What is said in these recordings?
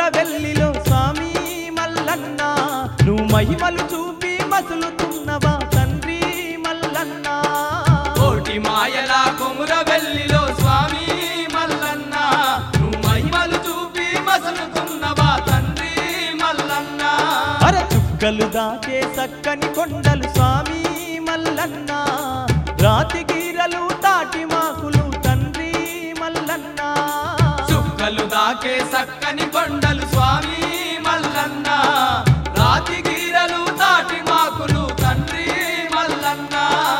వెల్లిలో స్వామి మల్లన్న నువ్వు మహిమలు చూపి మసులుతున్నవా తండ్రి మల్లన్న కోటి మాయల కొముర వెల్లిలో స్వామి మల్లన్న నువ్వు మహిమలు చూపి మసలుతున్నవా తండ్రి మల్లన్న అర చుక్కలు దాకే సక్కని కొండలు స్వామి మల్లన్న రాతి గీరలు తాటి మాకులు తండ్రి మల్లన్న చుక్కలు దాకే సక్కని కొండలు స్వామి మల్లన్న రాతి గీరలు తాటి మాకులు తండ్రి మల్లన్న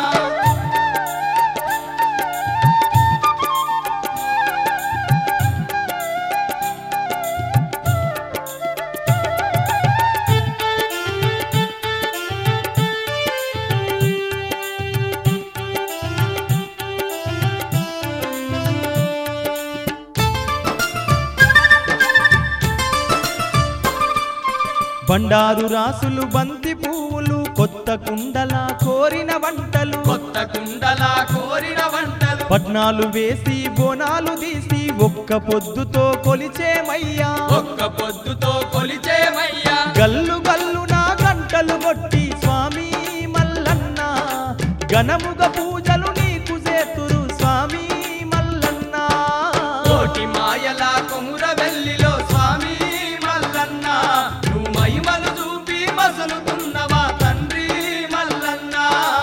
బండారు రాసులు బంతి పువ్వులు కొత్త కుండల కోరిన వంటలు కొత్త కుండల కోరిన వంటలు పట్నాలు వేసి బోనాలు తీసి ఒక్క పొద్దుతో కొలిచేమయ్యా ఒక్క పొద్దుతో కొలిచేమయ్యా గల్లు గల్లు నా గంటలు కొట్టి స్వామి మల్లన్న ఘనముగ పూజలు నీకు చేతురు స్వామి మల్లన్న కోటి మాయల కొముర వెల్లిలో స్వామి మల్లన్న నువ్వు మహిమలు చూపి మసలుతున్నవా తండ్రి మల్లన్న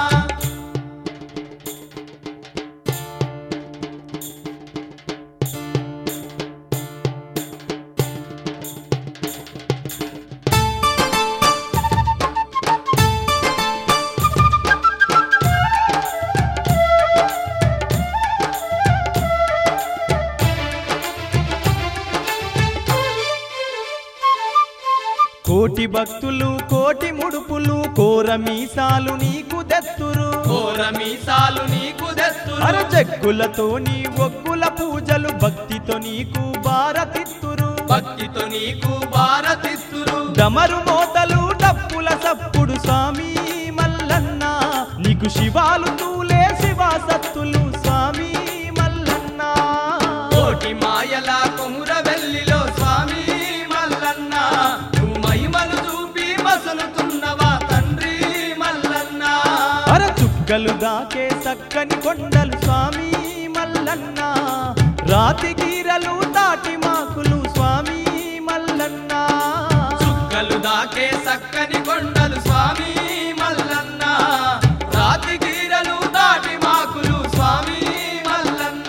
కోటి భక్తులు కోటి ముడుపులు కోర మీసాలు నీకు దెత్తురు కోర మీసాలు నీకు దెత్తురు అరచెక్కులతో నీ ఒగ్గుల పూజలు భక్తితో నీకు భారతిత్తురు భక్తితో నీకు భారతిస్తురు డమరు మోతలు డప్పుల సప్పుడు స్వామి మల్లన్న నీకు శివాలు తూలే శివాసత్తులు స్వామి మల్లన్న కోటి మాయల కొముర వెల్లిలో స్వామి మల్లన్న నువ్వు మహిమలు చూపి మసలుతున్నవా తండ్రి మల్లన్న అర చుక్కలు దాకే సక్కని కొండలు స్వామి మల్లన్న రాతి గీరలు తాటి మాకులు స్వామి మల్లన్న చుక్కలు దాకే సక్కని కొండలు స్వామి మల్లన్న రాతి గీరలు దాటి మాకులు స్వామి మల్లన్న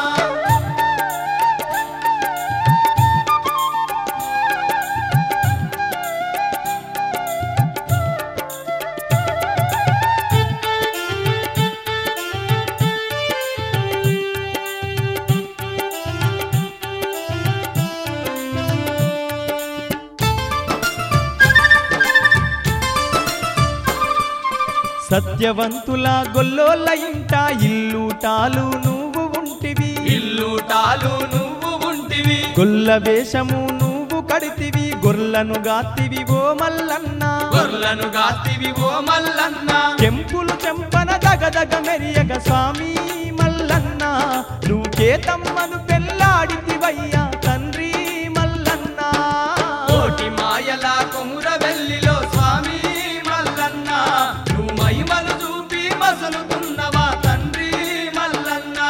సత్యవంతుల గొల్లోల ఇంట ఇల్లు టాలు నువ్వు ఉంటివి ఇల్లుటాలు నువ్వు ఉంటివి గొల్ల వేషము నువ్వు కడితివి గొర్లను గాతివి ఓ మల్లన్న గొర్లను గాతివి ఓ మల్లన్న చెంపులు చెంపన దగదగ మెరియగ స్వామి మల్లన్న నువ్వు కేతమ్మను పెళ్ళాడితివయ్యా తండ్రి మల్లన్న కోటి మాయల కొముర వెల్లిలో స్వామి మల్లన్న నువ్వు మహిమలు చూపి మసలుతున్నవా తండ్రి మల్లన్న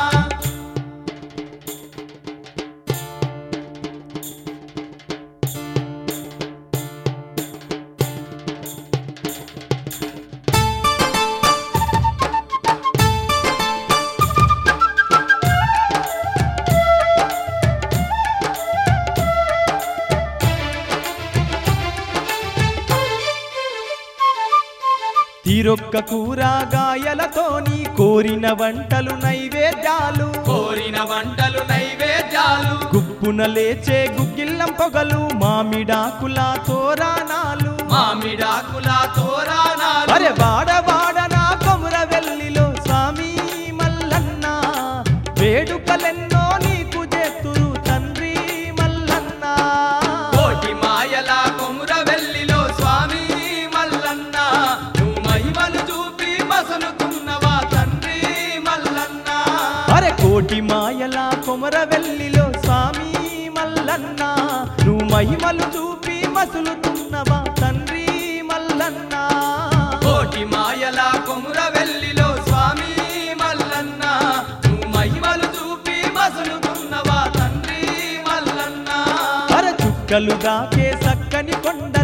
తీరొక్క కూరగాయలతోని కోరిన వంటలు నైవేద్యాలు కోరిన వంటలు నైవేద్యాలు గుప్పున లేచే గుగ్గిల్లం పొగలు మామిడాకుల తోరానాలు మామిడాకుల తోరానాలు అరే వాడ వాడ నా కొముర వెల్లిలో స్వామి మల్లన్న వేడుకలెన్నో నీకు చేతురు తండ్రి మల్లన్న కోటి మాయల కొముర వెల్లిలో స్వామి మల్లన్న నువ్వు మహిమలు చూపి మసలుతున్నవా తండ్రి మల్లన్న అరే కోటి మాయల కొమర వెల్లిలో స్వామి మల్లన్న నువ్వు మహిమలు చూపి మసులుతున్నవా తండ్రి మల్లన్న కోటి మాయల కొముర వెల్లిలో స్వామి మల్లన్న నువ్వు మహిమలు చూపి మసులుతున్నవా తండ్రి మల్లన్న అర చుక్కలు దాకే సక్కని కొండల